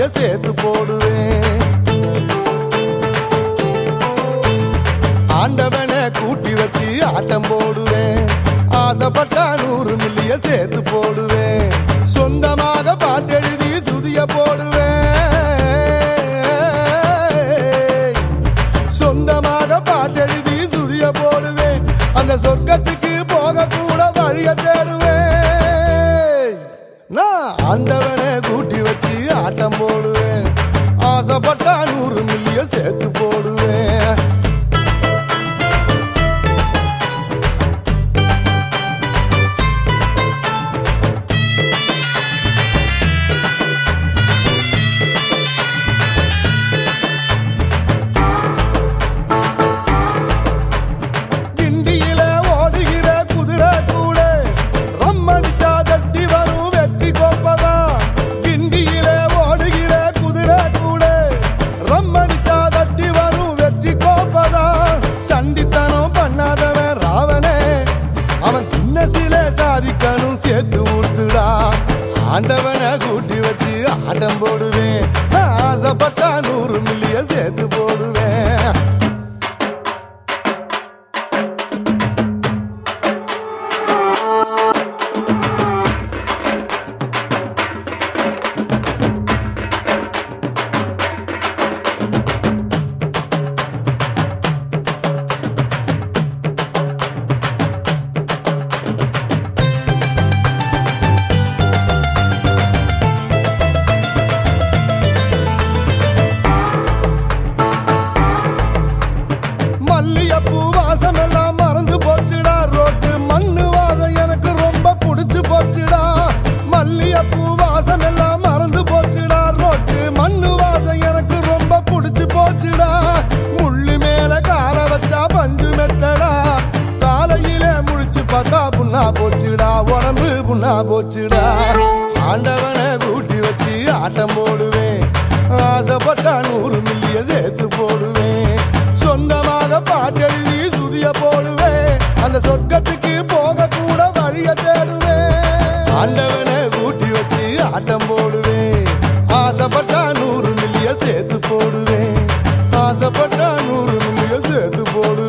சேர்த்து போடுவேன் ஆண்டவனை கூட்டி வச்சு ஆட்டம் போடுவேன் ஆசைப்பட்டா நூறு மில்லிய சேர்த்து போடுவேன் சொந்தமாக பாட்டெழுதி சுதிய போடுவேன் சொந்தமாக பாட்டெழுதி சுதிய போடுவேன் அந்த சொர்க்கத்துக்கு போக கூட வழிய தேடுவேன் நான் ஆண்டவனை கூட்டி வச்சு ஆட்டம் போடுவேன் ஆசைப்பட்டா நூறு மில்லிய சேர்த்து போடுவேன் கிண்டியில ஓடுகிற குதிரை கூட ரம்மடிச்சா தட்டி வரும் வெற்றி கோப்பதா கிண்டியில ஓடுகிற குதிரை கூட ரம்மடிச்சா தட்டி வரும் வெற்றி கோப்பதா சண்டித்தனம் பண்ணாதவன் ராவனே அவன் சின்ன சில சாதிக்கணும் சேர்த்து ஊத்துடா ஆண்டவனை கூட்டி வச்சு ஆட்டம் போடுவேன் நான் ஆசைப்பட்டா நூறு மில்லிய சேர்த்து போடுவேன் மல்லியப்பூ வாசம் எல்லாம் மறந்து போச்சுடா ரோட்டு மண்ணு வாசம் எனக்கு ரொம்ப புடிச்சு போச்சுடா மல்லியப்பூ வாசம் எல்லாம் மறந்து போச்சுடா ரோட்டு மண்ணு வாசம் எனக்கு ரொம்ப புடிச்சு போச்சுடா முள்ளு மேல கால வச்சா பஞ்சு மெத்தடா காலையில முழிச்சு பார்த்தா புண்ணா போச்சுடா உடம்பு புண்ணா போச்சுடா ஆண்டவனை கூட்டி வச்சு ஆட்டம் போடுவேன் ஆசைப்பட்டா நூறு மில்லிய சேர்த்து போடுவேன் சொந்தமாக பாட்டெழுதி சுதிய போடுவேன் அந்த சொர்க்கத்துக்கு போக கூட வழிய தேடுவேன் ஆண்டவனை கூட்டி வச்சு ஆட்டம் போடுவேன் ஆசைப்பட்டா நூறு மில்லிய சேர்த்து போடுவேன் ஆசைப்பட்டா நூறு மில்லிய சேர்த்து போடுவேன்